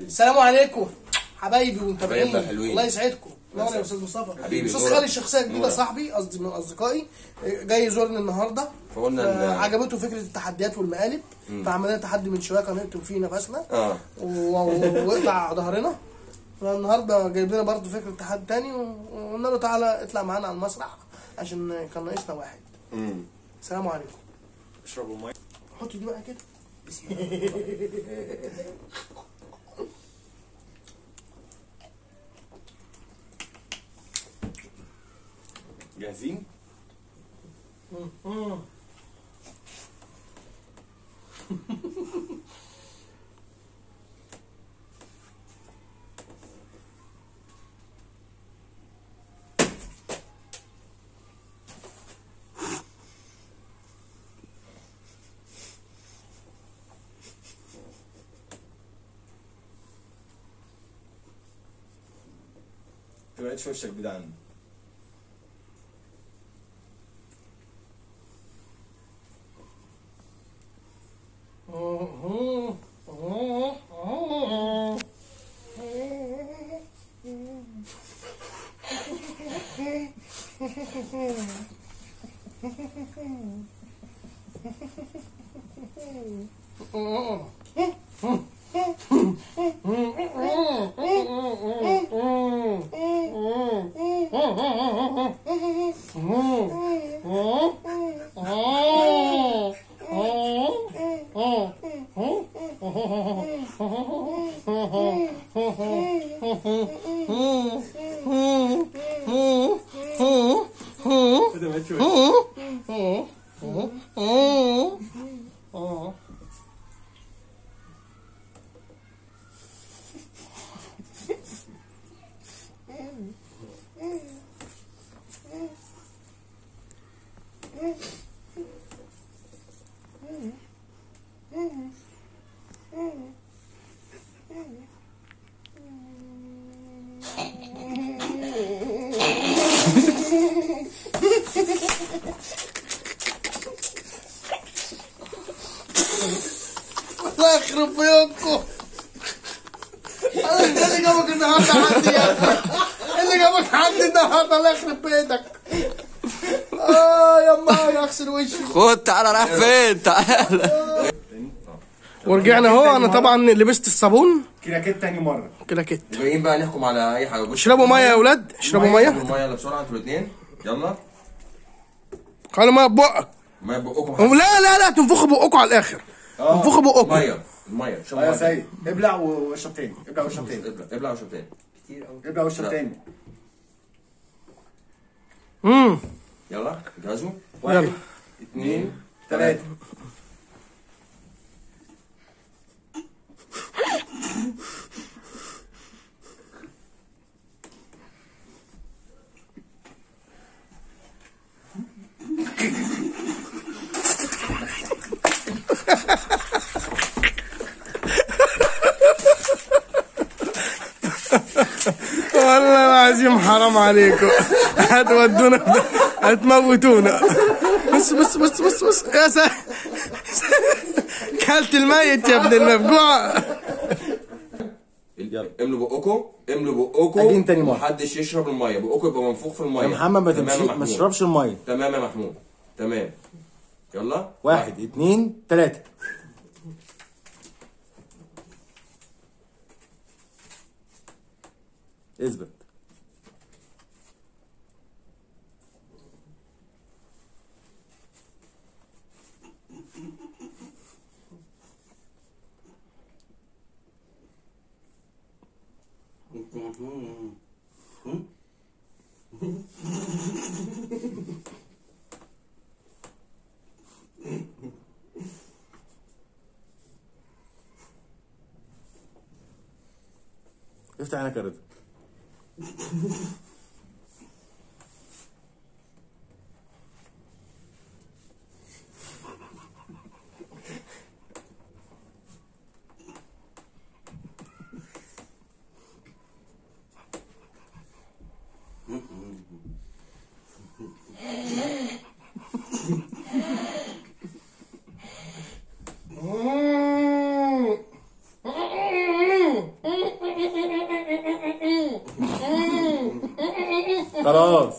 السلام عليكم حبايبي ومتابعين حبايبنا الحلوين. الله يسعدكم نور يا استاذ مصطفى حبيبي، استاذ نورك. خالد شخصيه جديده نورك. صاحبي قصدي من اصدقائي جاي يزورني النهارده فقلنا إن- عجبته فكره التحديات والمقالب فعملنا تحدي من شويه كان نكتب فيه نفسنا اه و- و- وقطع ظهرنا فالنهارده جايب لنا برضه فكره تحدي تاني و- وقلنا له تعالى اطلع معانا على المسرح عشان كان ناقصنا واحد امم السلام عليكم اشربوا ميه حط دي بقى كده جاهزين؟ ما بقتش وشك بدعن كده ما بقتش وشك الله يخرب بيوتكم انا إيه اللي جابك النهارده عندي يا أخي؟ إيه اللي جابك عندي النهارده الله يخرب بيتك اه يما يغسل وشي خد تعالى رايح فين تعالى ورجعنا اهو انا طبعا لبست الصابون كده كده تاني مرة كده كده جايين بقى نحكم على اي حاجه بص اشربوا ميه يا اولاد اشربوا اشربوا ميه ميه يلا بسرعه انتوا الاثنين يلا خلوا ميه ببقك ميه بقكم لا لا لا تنفخوا بقكم على الاخر تنفخوا بقكم ميه الميه شوف اه يا سيد ابلع واشرب تاني ابلع واشرب تاني ابلع ابلع وشوف تاني ابلع واشرب لا. تاني امم يلا جهزوا واحد اثنين ثلاثة والله العظيم حرام عليكم هتودونا في ده. هتموتونا بص بص بص بص بص يا سا كلت الميت يا ابن المفجوع املوا بقكم املوا بقكم أجين تاني مرة. محدش يشرب الميه بقكم يبقى منفوخ في الميه يا محمد ما تمام يا تمشي ما محمود. تشربش المية تمام يا محمود تمام يلا واحد اتنين تلاتة اثبت افتح عينك يا رضا خلاص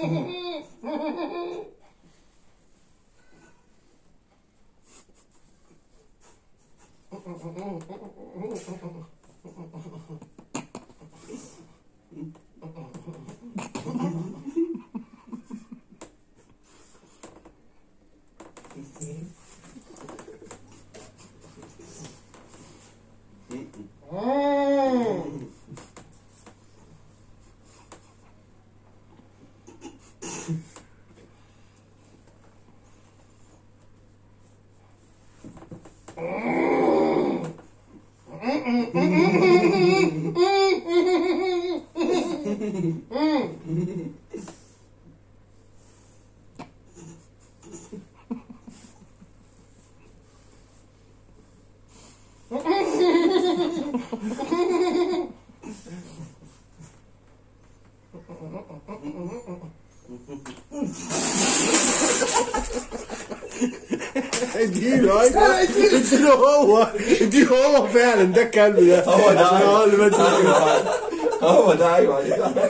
اديله ايوه اديله هو اديله هو فعلا ده الكلب ده هو ده. عشان هو اللي بدي هو ده ايوه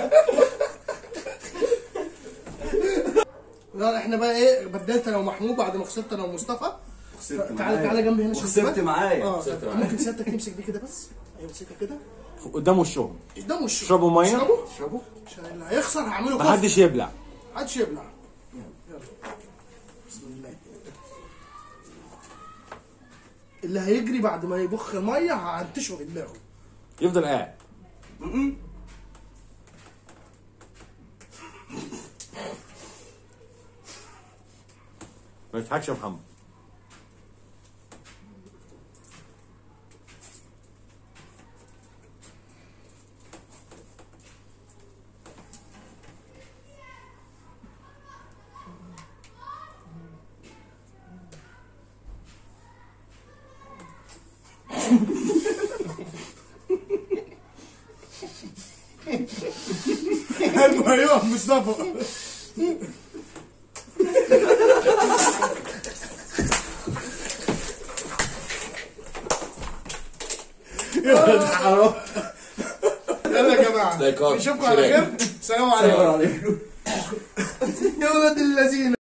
لا احنا بقى ايه بدلت انا ومحمود بعد ما خسرت انا ومصطفى تعالى تعالى جنبي هنا شوف وخسرت بقى. معايا. اه خسرت معايا. ممكن سيادتك تمسك دي كده بس ايوه امسكها كده قدام وشهم قدام وشه اشربوا مية. اشربوا اشربوا عشان اللي هيخسر هعمله كفر محدش يبلع محدش يبلع يلا بسم الله اللي هيجري بعد ما يبخ الميه هنتشه في دماغه يفضل قاعد ما تضحكش يا محمد قلبه هيقف مصطفى حرام يلا يا جماعه لايكات، نشوفكم على شيرات. خير سلام عليكم يا ولاد اللذين